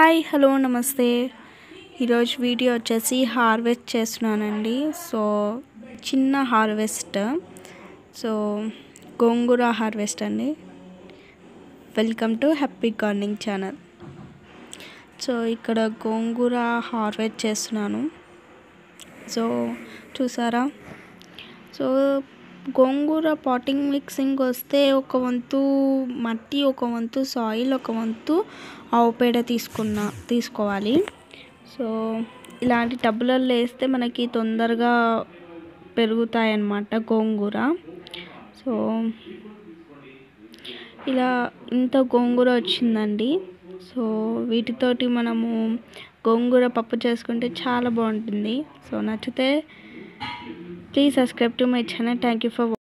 hi hello నమస్తే ఈరోజు video వచ్చేసి హార్వెస్ట్ చేస్తున్నానండి సో చిన్న హార్వెస్ట్ సో గోంగూర హార్వెస్ట్ అండి welcome to happy gardening channel so ఇక్కడ గోంగూర హార్వెస్ట్ చేస్తున్నాను సో చూసారా సో గోంగూర పాటింగ్ మిక్సింగ్ వస్తే ఒక వంతు మట్టి ఒక వంతు సాయిల్ ఒక వంతు ఆవు పేడ తీసుకున్న తీసుకోవాలి సో ఇలాంటి టబ్బులలో వేస్తే మనకి తొందరగా పెరుగుతాయి అన్నమాట గోంగూర సో ఇలా ఇంత గోంగూర వచ్చిందండి సో వీటితోటి మనము గోంగూర పప్పు చేసుకుంటే చాలా బాగుంటుంది సో నచ్చితే please subscribe to my channel thank you for